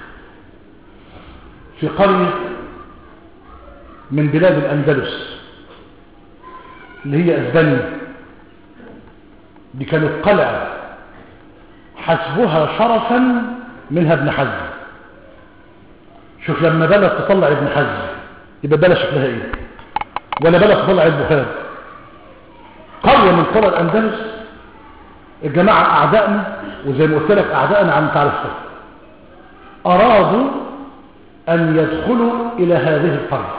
في قرية من بلاد الأندلس اللي هي أسبانيا دي كانت قلعة حسبها شرفا منها ابن حزم شوف لما بلد تطلع ابن حزم يبقى بلد شكلها ايه ولا بلد تطلع البخاري قرية من قرى الأندلس الجماعة أعدائنا وزي ما قلت لك أعدائنا عن تعرفها أرادوا أن يدخلوا إلى هذه القرية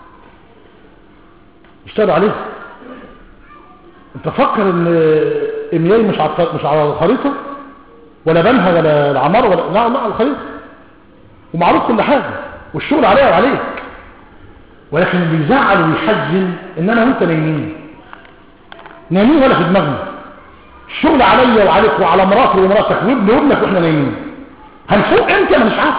اشتغلوا عليها انت فكر ان امياي مش على مش على الخريطه ولا بنها ولا العمار ولا لا لا على الخريطه ومعروف كل حاجه والشغل عليها وعليك ولكن اللي يزعل ويحزن ان انا وانت نايمين نايمين ولا في دماغنا الشغل عليا وعليك وعلى مراتي ومراتك وابن وابنك واحنا نايمين هنفوق امتى انا مش عارف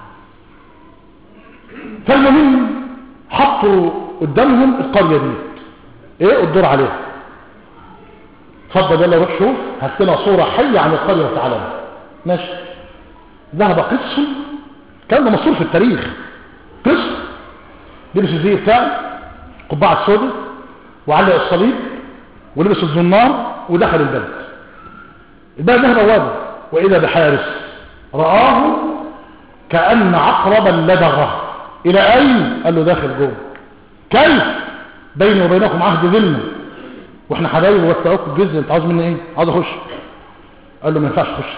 فالمهم حطوا قدامهم القريه دي ايه الدور عليها اتفضل يلا روح شوف هات لنا صوره حيه عن القريه وتعالى ماشي ذهب قس كان ده مصروف في التاريخ قس لبس الزي بتاعه قبعه السوداء وعلق الصليب ولبس الزنار ودخل البلد البلد ده بوابه واذا بحارس رآه كأن عقربا لدغه الى اين قال له داخل جوه كيف بيني وبينكم عهد ذمه واحنا حبايب ووسعوك الجزء انت عاوز مني ايه عاوز اخش قال له ما ينفعش تخش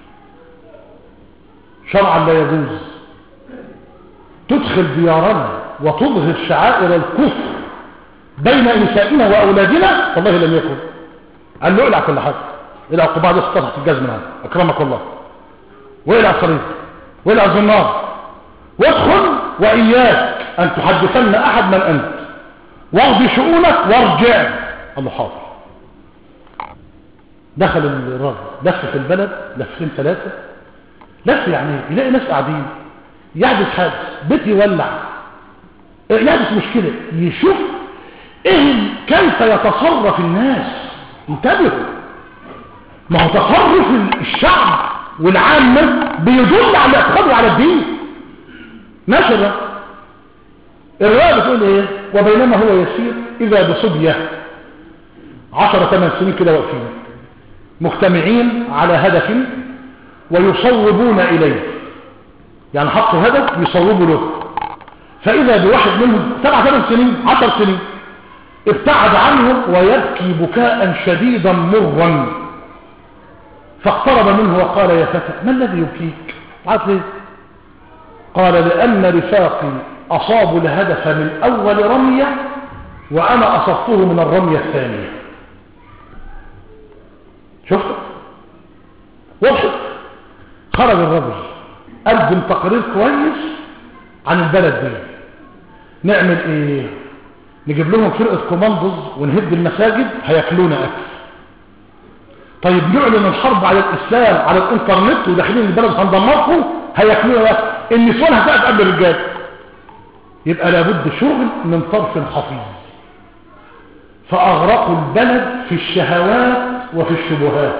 شرعا لا يجوز تدخل ديارنا وتظهر شعائر الكفر بين نسائنا واولادنا والله لم يكن قال له اقلع كل حاجه اقلع القبعه دي تحت الجزم معاك اكرمك الله واقلع الصليب واقلع الزنار وادخل واياك ان تحدثن احد من انت واغضي شؤونك وارجع قال له حاضر دخل الراجل لف في البلد لفتين ثلاثة لف يعني يلاقي ناس قاعدين يحدث حادث بيت يولع يحدث مشكلة يشوف ايه كيف يتصرف الناس انتبهوا ما هو تصرف الشعب والعامة بيدل على اعتقاده على الدين ماشي الرجل الرواية بتقول ايه وبينما هو يسير اذا بصبية عشرة ثمان سنين كده واقفين مجتمعين على هدف ويصوبون اليه يعني حطوا هدف يصوبوا له فاذا بواحد منهم سبع ثمان سنين عشر سنين ابتعد عنهم ويبكي بكاء شديدا مرا فاقترب منه وقال يا فتى ما الذي يبكيك عارف ليه قال لأن رفاقي أصابوا الهدف من أول رمية وأنا أصبته من الرمية الثانية شفت وضحت خرج الرجل قدم تقرير كويس عن البلد دي نعمل ايه نجيب لهم فرقة كوماندوز ونهد المساجد هياكلونا اكل طيب نعلن الحرب على الاسلام على الانترنت وداخلين البلد هندمركم هياكلونا النسوان هتقف قبل الرجال يبقى لابد شغل من طرف خفيف فاغرقوا البلد في الشهوات وفي الشبهات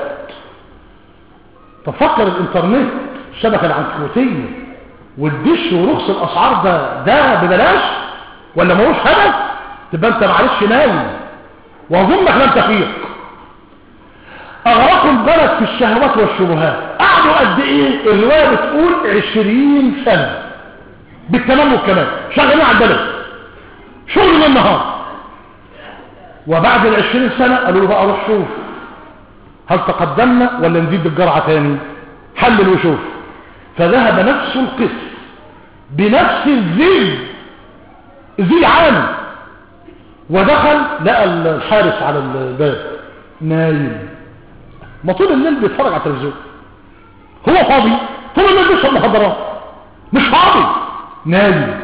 تفكر الانترنت الشبكة العنكبوتية والدش ورخص الاسعار ده ده ببلاش ولا ملوش هدف تبقى انت معلش نايم واظنك لم تفيق اغرقوا البلد في الشهوات والشبهات قعدوا قد ايه الرواية بتقول عشرين سنة بالتمام والكمال شغالين على البلد شغل من النهار وبعد العشرين سنة قالوا له بقى روح شوف هل تقدمنا ولا نزيد بالجرعة تاني حلل وشوف فذهب نفس القسم بنفس الزي الزي عام ودخل لقى الحارس على الباب نايم ما طول الليل بيتفرج على التلفزيون هو فاضي طول الليل بيشرب مخدرات مش فاضي نايم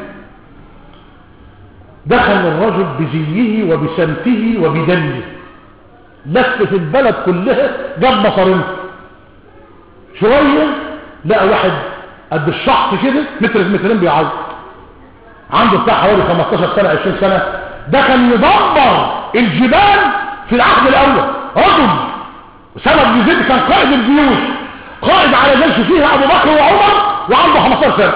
دخل الرجل بزيه وبسمته وبدله لف في البلد كلها جاب مصارينه شوية لقى واحد قد الشخص كده متر مترين بيعيط عنده بتاع حوالي 15 سنة 20 سنة ده كان يدمر الجبال في العهد الاول رجل سبب يزيد كان قائد الجيوش قائد على جيش فيها ابو بكر وعمر وعنده 15 سنة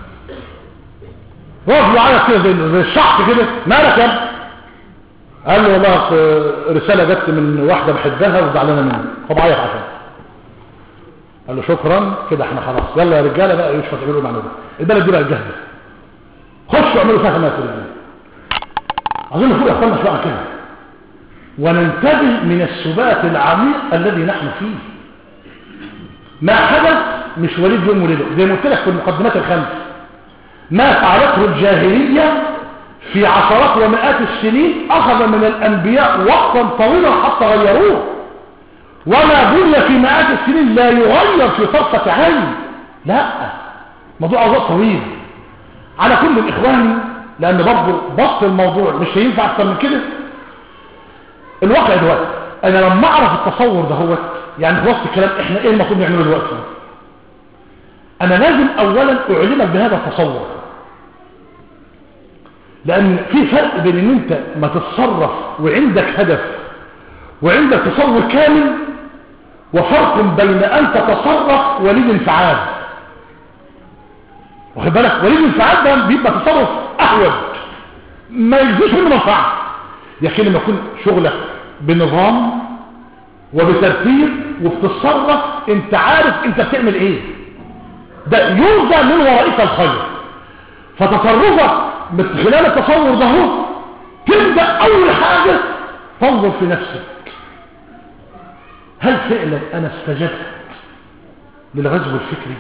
رجل يعيط كده زي زي الشخص كده مالك يا ابني؟ قال له والله أصل رسالة جت من واحدة بحبها وزعلانة مني فبعيط عشان قال له شكرا كده احنا خلاص يلا يا رجاله بقى يشفى تعملوا معنا البلد دي بقى جاهزه خشوا اعملوا فيها ما تريدون اظن نقول يا اخوانا شويه كده وننتبه من السبات العميق الذي نحن فيه ما حدث مش وليد يوم وليده زي ما قلت لك في المقدمات الخمس ما فعلته الجاهليه في عشرات ومئات السنين اخذ من الانبياء وقتا طويلا حتى غيروه وما بني في مئات السنين لا يغير في طرفة عين لا موضوع أوضاع طويل على كل الإخوان لأن برضه بسط الموضوع مش هينفع أكثر من كده الواقع دلوقتي أنا لما أعرف التصور ده هو يعني في وسط الكلام إحنا إيه المفروض نعمله دلوقتي أنا لازم أولا أعلمك بهذا التصور لأن في فرق بين إن أنت ما تتصرف وعندك هدف وعندك تصور كامل وفرق بين أن تتصرف وليد انفعال واخد بالك وليد انفعال ده بيبقى تصرف أهوج ما يجزيش منه منفعة لكن لما يكون شغلك بنظام وبترتيب وبتتصرف انت عارف انت بتعمل ايه ده يرجى من ورائك الخير فتصرفك من خلال التصور ده هو تبدأ أول حاجة تنظر في نفسك هل فعلا أنا استجبت للغزو الفكري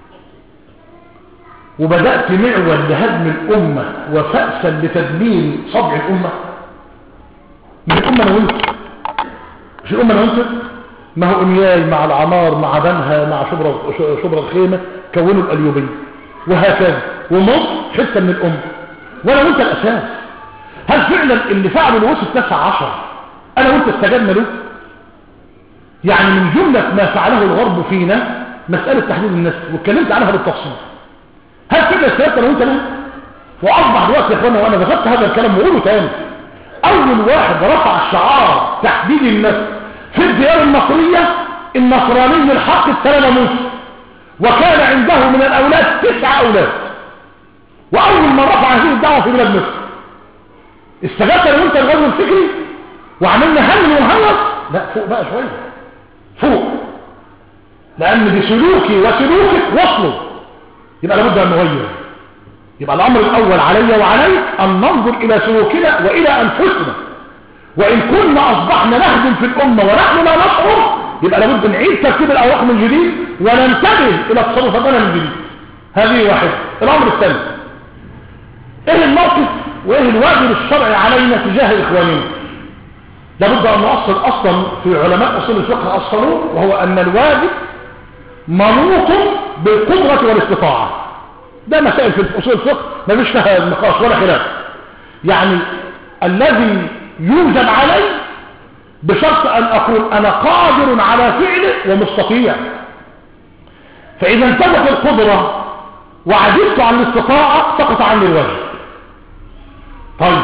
وبدأت معول لهدم الأمة وفأسا لتدمير صبع الأمة من الأمة أنا وانت مش الأمة أنا وانت ما هو أمياي مع العمار مع بنها مع شبرا, شبرا الخيمة كونوا الأليوبية وهكذا ومصر حتة من الأمة وأنا وانت الأساس هل فعلا اللي فعله الوسط التاسع عشر أنا وانت استجبنا له يعني من جملة ما فعله الغرب فينا مسألة تحديد النسل واتكلمت عنها بالتفصيل هل فعلا استجبت أنا وانت له وأصبح دلوقتي يا إخوانا وأنا ذكرت هذا الكلام وقوله تاني أول واحد رفع شعار تحديد النسل في الديار المصرية النصراني الحق السلام موسى وكان عنده من الأولاد تسع أولاد وأول من رفع هذه الدعوة في بلاد مصر استجبت أنا وانت الغزو الفكري وعملنا هم ومهوس لا فوق بقى شوية فوق لأن بسلوكي وسلوكك وصلوا يبقى لابد أن نغير يبقى الأمر الأول علي وعليك أن ننظر إلى سلوكنا وإلى أنفسنا وإن كنا أصبحنا نهدم في الأمة ونحن لا نشعر يبقى لابد نعيد ترتيب الأوراق من جديد وننتبه إلى تصرفاتنا من جديد هذه واحدة الأمر الثاني إيه الموقف وإيه الواجب الشرعي علينا تجاه إخواننا لابد أن نؤصل أصلا في علماء أصول الفقه أصلوه وهو أن الواجب منوط بالقدرة والاستطاعة ده مسائل في أصول الفقه ما فيش فيها نقاش ولا خلاف يعني الذي يوجب علي بشرط أن أقول أنا قادر على فعله ومستطيع فإذا انتبت القدرة وعجزت عن الاستطاعة سقط عني الواجب طيب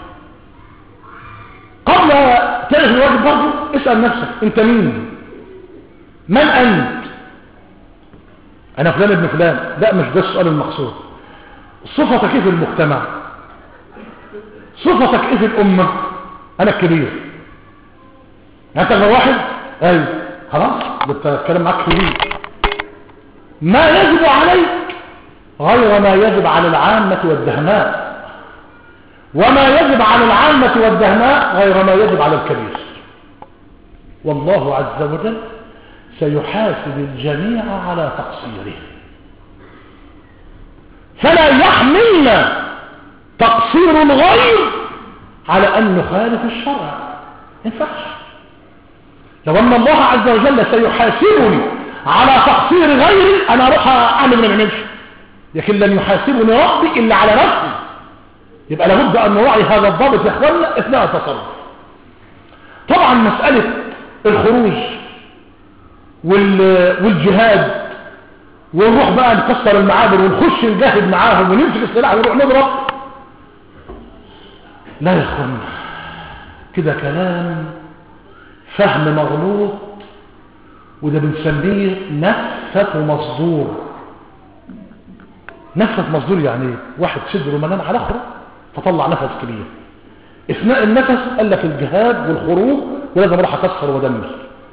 قبل تعرف الواجب برضه اسأل نفسك انت مين من انت انا فلان ابن فلان لا مش ده السؤال المقصود صفتك ايه في المجتمع صفتك ايه في الامة انا الكبير انت لو واحد ايوه خلاص بتكلم معاك كبير ما يجب عليك غير ما يجب على العامة والدهماء وما يجب على العامة والدهماء غير ما يجب على الكبير والله عز وجل سيحاسب الجميع على تقصيره فلا يحملنا تقصير الغير على أن نخالف الشرع ينفعش لو ان الله عز وجل سيحاسبني على تقصير غيري انا اروح اعمل ما نعملش لكن لن يحاسبني ربي الا على نفسي يبقى لابد ان نراعي هذا الضابط يا اخوانا اثناء التصرف طبعا مسألة الخروج والجهاد ونروح بقى نكسر المعابر ونخش نجاهد معاهم ونمسك السلاح ونروح نضرب لا يا اخوانا كده كلام فهم مغلوط وده بنسميه نفة مصدور نفة مصدور يعني ايه واحد صدره منام على اخره فطلع نفس كبير اثناء النفس قال لك الجهاد والخروج ولازم اروح اكسر وادمر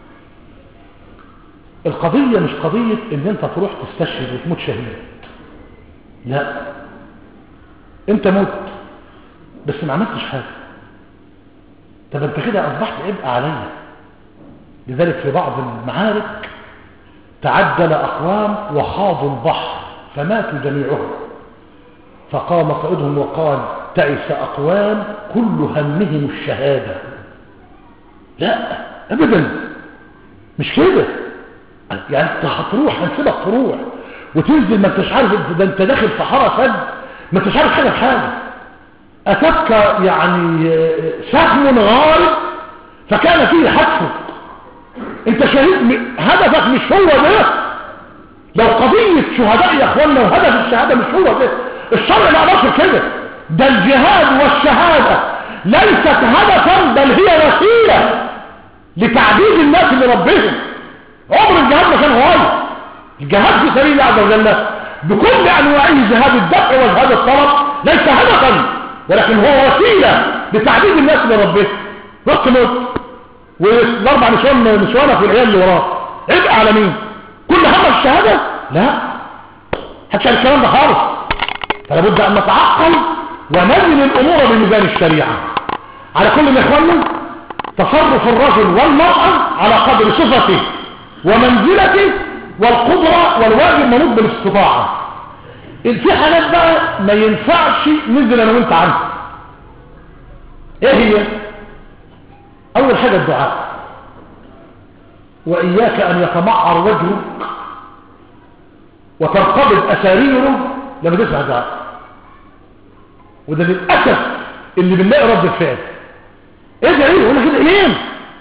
القضية مش قضية ان انت تروح تستشهد وتموت شهيد لا انت مت بس ما عملتش حاجة طب انت كده اصبحت عبء عليا لذلك في بعض المعارك تعدل اقوام وخاضوا البحر فماتوا جميعهم فقام قائدهم وقال تعس اقوام كل همهم الشهادة لا ابدا مش كده يعني انت هتروح هنسيبك تروح وتنزل ما انتش عارف ده انت داخل في حاره سد ما انتش عارف حاجه بحاجه اتتك يعني سهم غارب فكان فيه حتفك انت شهيد هدفك مش هو ده لو قضية شهداء يا اخوانا وهدف الشهادة مش هو ده الشرع لا نصر كده ده الجهاد والشهادة ليست هدفا بل هي وسيلة لتعديد الناس لربهم عمر الجهاد ما كان غاية الجهاد في سبيل الله عز وجل بكل انواعه جهاد الدفع وجهاد الطلب ليس هدفا ولكن هو وسيلة لتعديد الناس لربهم رحت موت والاربع نسوان نسوانك والعيال اللي وراه عبء على مين كل هم الشهادة لا حتى الكلام ده خالص فلا بد ان نتعقل ونزل الامور بميزان الشريعة على كل من اخواننا تصرف الرجل والمرأة على قدر صفته ومنزلته والقدرة والواجب منوط بالاستطاعة في حالات بقى ما ينفعش ننزل انا وانت عنها ايه هي اول حاجة الدعاء واياك ان يتمعر وجهك وترقبض اساريره لما تسمع الدعاء وده للاسف اللي بنلاقي رد الفعل ايه ده ايه ولا كده ايه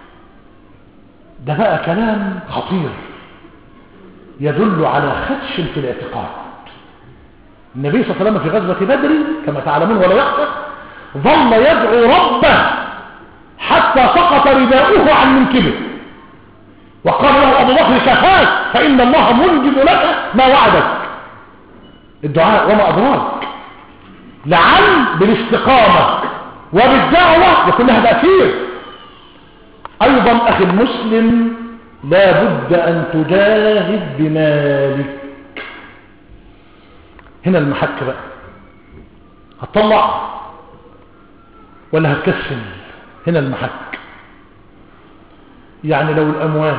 ده بقى كلام خطير يدل على خدش في الاعتقاد النبي صلى الله عليه وسلم في غزوة بدر كما تعلمون ولا يخفى ظل يدعو ربه حتى سقط رداؤه عن منكبه وقال له أبو بكر كفاك فإن الله منجز لك ما وعدك الدعاء وما أدراك لعل بالاستقامة وبالدعوة يكون لها تأثير أيضا أخي المسلم لا بد أن تجاهد بمالك هنا المحك بقى هتطلع ولا هتكسل هنا المحك يعني لو الأموال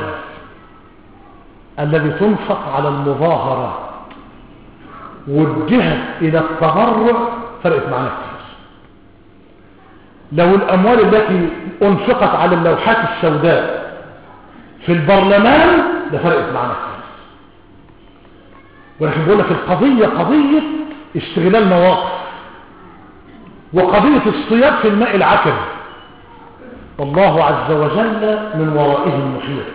الذي تنفق على المظاهرة وجهت إلى التبرع فرقت معنا كتير لو الأموال التي أنفقت على اللوحات السوداء في البرلمان ده فرقت معنا كتير ولكن بقول لك القضية قضية استغلال مواقف وقضية الصياد في الماء العكر والله عز وجل من ورائه المحيط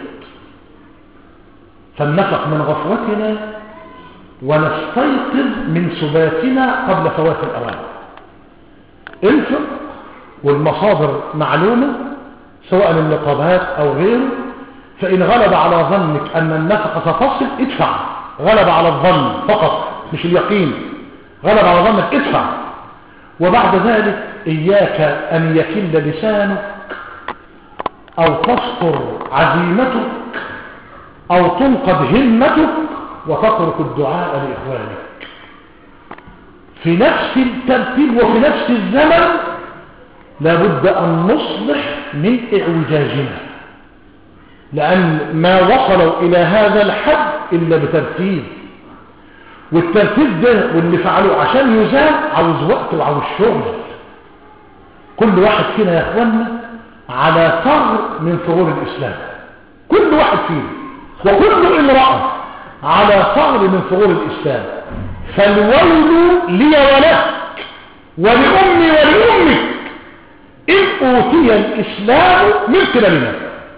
فلنفق من غفوتنا ونستيقظ من سباتنا قبل فوات الأوان انفق والمصادر معلومة سواء النقابات أو غيره فإن غلب على ظنك أن النفقة تصل ادفع غلب على الظن فقط مش اليقين غلب على ظنك ادفع وبعد ذلك إياك أن يكل لسانك أو تسطر عزيمتك أو تنقض همتك وتترك الدعاء لإخوانك في نفس الترتيب وفي نفس الزمن لابد أن نصلح من إعوجاجنا لأن ما وصلوا إلى هذا الحد إلا بترتيب والترتيب ده واللي فعلوه عشان يزال عاوز وقت وعاوز شغل كل واحد فينا يا اخوانا على ثغر من ثغور الإسلام كل واحد فينا وكل امرأة على ثغر من ثغور الإسلام فالويل لي ولك ولأمي ولأمك إن أوتي الإسلام من قبلنا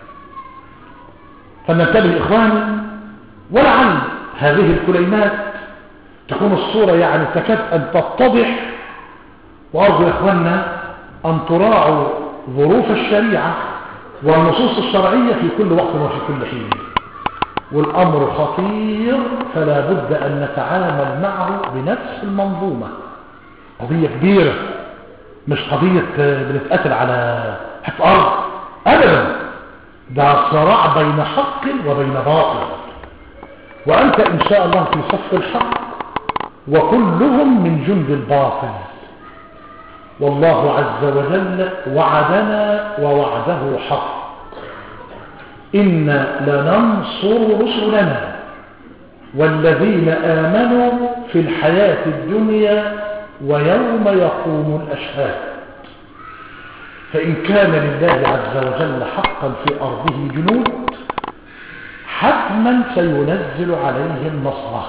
فلننتبه إخواني ولعل هذه الكلمات تكون الصورة يعني تكاد أن تتضح وأرجو يا إخواننا أن تراعوا ظروف الشريعة والنصوص الشرعية في كل وقت وفي كل حين والأمر خطير فلا بد أن نتعامل معه بنفس المنظومة قضية كبيرة مش قضية بنتقاتل على حق أرض أبدا ده صراع بين حق وبين باطل وأنت إن شاء الله في صف الحق وكلهم من جند الباطل والله عز وجل وعدنا ووعده حق إنا لننصر رسلنا والذين آمنوا في الحياة الدنيا ويوم يقوم الأشهاد فإن كان لله عز وجل حقا في أرضه جنود حتما سينزل عليهم نصره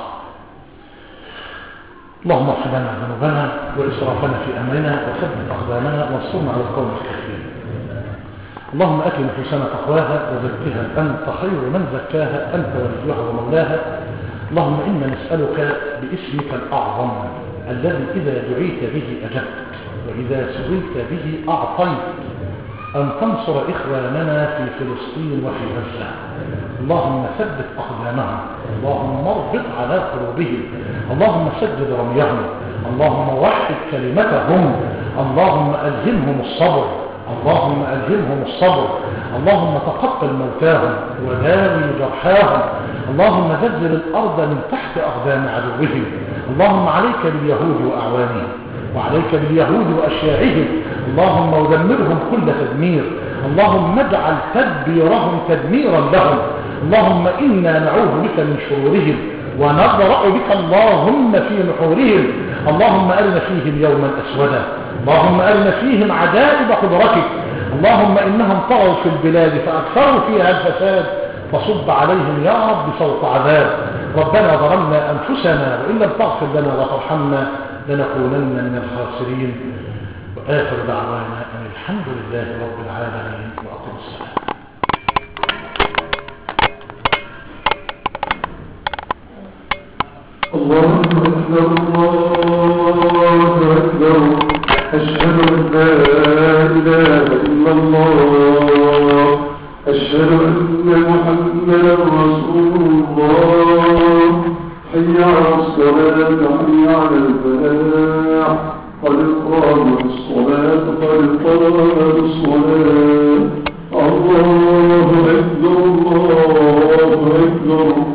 اللهم اغفر لنا ذنوبنا وإسرافنا في أمرنا وثبت أقدامنا وانصرنا على القوم الكافرين اللهم أكل نفوسنا تقواها وزكها أنت خير من زكاها أنت وليها ومولاها اللهم إنا نسألك باسمك الأعظم الذي إذا دعيت به أجبت وإذا سئلت به أعطيت أن تنصر إخواننا في فلسطين وفي غزة اللهم ثبت أقدامهم اللهم اربط على قلوبهم اللهم سدد رميهم اللهم وحد كلمتهم اللهم ألهمهم الصبر اللهم ألهمهم الصبر اللهم تقبل موتاهم وداوي جرحاهم اللهم زلزل الأرض من تحت أقدام عدوهم اللهم عليك باليهود وأعوانهم وعليك باليهود وأشياعهم اللهم ودمرهم كل تدمير اللهم اجعل تدبيرهم تدميرا لهم اللهم إنا نعوذ بك من شرورهم ونضرأ بك اللهم في نحورهم اللهم أرنا فيهم يوما أسودا اللهم أرنا فيهم عجائب قدرتك اللهم إنهم طغوا في البلاد فأكثروا فيها الفساد فصب عليهم يا رب صوت عذاب ربنا ظلمنا أنفسنا وإن لم تغفر لنا وترحمنا لنكونن من الخاسرين وآخر دعوانا أن الحمد لله رب العالمين وأقم الصلاة الله أكبر الله أكبر أشهد أن لا إله إلا الله أشهد أن محمدا رسول الله حي على الصلاة حي على الفلاح قد قامت الصلاة قد قامت الصلاة الله أكبر الله أكبر